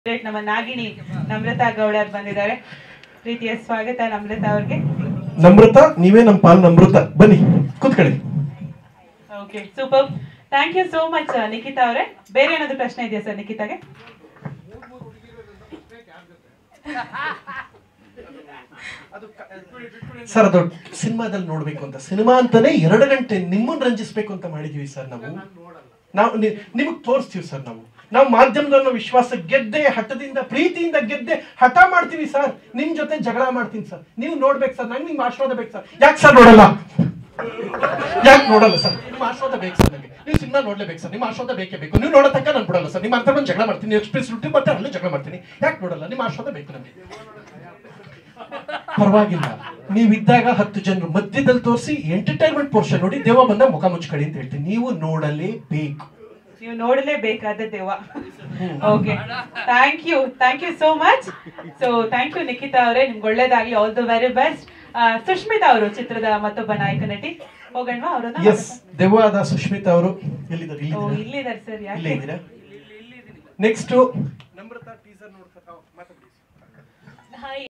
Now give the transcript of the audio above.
Great, ನಮ್ಮ ನಾಗಿಣಿ ನಮ್ರತಾ ಗೌಡರ್ ಬಂದಿದ್ದಾರೆ ಪ್ರೀತಿಯ ಸ್ವಾಗತ ನಮ್ರತಾ ಅವ್ರಿಗೆ ನಮ್ರತ ನೀವೇ ನಮ್ಮ ಪಾಲ್ ನಮ್ರತ ಬನ್ನಿ ಕೂತ್ಕೊಳ್ಳಿ okay super thank you so much Nikita ಅವರೇ ಬೇರೆ ಏನಾದ್ರು ಪ್ರಶ್ನೆ ಇದೆಯಾ ಸರ್ ನಿಖಿತಾಗೆ ಸರ್ ಅದು ಸಿನಿಮಾದಲ್ಲಿ ನೋಡ್ಬೇಕು ಅಂತ ಸಿನಿಮಾ ಅಂತಾನೆ ಎರಡು ಗಂಟೆ ನಿಮ್ಮನ್ನ ರಂಜಿಸ್ಬೇಕು ಅಂತ ಮಾಡಿದೀವಿ ಸರ್ ನಾವು ನಾವು ನಿ- ನಿಮಗ್ ತೋರಿಸ್ತೀವಿ ಸರ್ ನಾವು ನಾವು ಮಾಧ್ಯಮದನ್ನ ವಿಶ್ವಾಸ ಗೆದ್ದೆ ಹಠದಿಂದ ಪ್ರೀತಿಯಿಂದ ಗೆದ್ದೆ ಹಠ ಮಾಡ್ತೀವಿ ಸರ್ ನಿಮ್ ಜೊತೆ ಜಗಳ ಮಾಡ್ತೀನಿ ಸರ್ ನೀವು ನೋಡ್ಬೇಕು ಸರ್ ನಂಗೆ ನಿಮ್ ಆಶೀರ್ವಾದ ಬೇಕು ಸರ್ ಯಾಕೆ ಸರ್ ನೋಡಲ್ಲ ಯಾಕೆ ನೋಡಲ್ಲ ಸರ್ ನಿಮ್ಮ ಆಶೀರ್ವಾದ ಬೇಕು ಸರ್ ನನಗೆ ನೀವು ಸಿನಿಮಾ ನೋಡ್ಲೇಬೇಕು ಸರ್ ನಿಮ್ಮ ಆಶೀರ್ವಾದ ಬೇಕೇ ಬೇಕು ನೀವು ನೋಡೋ ತನಕ ನಾನು ಬಿಡಲ್ಲ ಸರ್ ನಿಮ್ಮ ಅರ್ಥ ಬಂದು ಜಗಳ ಮಾಡ್ತೀನಿ ಎಕ್ಸ್ಪ್ರೆಸ್ ರುಟ್ಟಿ ಮತ್ತೆ ಅಲ್ಲೇ ಜಗಳ ಮಾಡ್ತೀನಿ ಯಾಕೆ ನೋಡಲ್ಲ ನಿಮ್ಮ ಆಶೀರ್ವಾದ ಬೇಕು ನನಗೆ ಪರವಾಗಿಲ್ಲ ನೀವಿದ್ದಾಗ ಹತ್ತು ಜನರು ಮಧ್ಯದಲ್ಲಿ ತೋರಿಸಿ ಎಂಟರ್ಟೈನ್ಮೆಂಟ್ ಪೋರ್ಷನ್ ನೋಡಿ ದೇವ ಬಂದ ಮುಖ ಮುಚ್ಕೊಳ್ಳಿ ಅಂತ ಹೇಳ್ತೀನಿ ನೀವು ನೋಡಲೇಬೇಕು ನೀವು ನೋಡಲೇಬೇಕಾದ ದೇವ okay thank you thank you so much so thank you Nikita ಅವರೇ ನಿಮ್ಗೆ ಒಳ್ಳೇದಾಗ್ಲಿ all the very best Sushmita ಅವರು ಚಿತ್ರದ ಮತ್ತೊಬ್ಬ ನಾಯಕ ನಟಿ ಹೋಗೋಣವಾ ಅವರನ್ನ ಎಸ್ ದೆವ್ವಾದ ಸುಷ್ಮಿತಾ ಅವರು ಎಲ್ಲಿದ್ದಾರೆ ಓ ಇಲ್ಲಿದ್ದೀರಾ? ಇಲ್ಲಿದ್ದಾರೆ ಸರ್ ಇಲ್ಲೇ ಯಾಕೆ ಇದ್ದೀರಾ ನೆಕ್ಸ್ಟ್ ನಮ್ರತಾ ಟೀಸರ್ ನೋಡ್ತಾ ಮಾತಾಡಿ ಹಾಯ್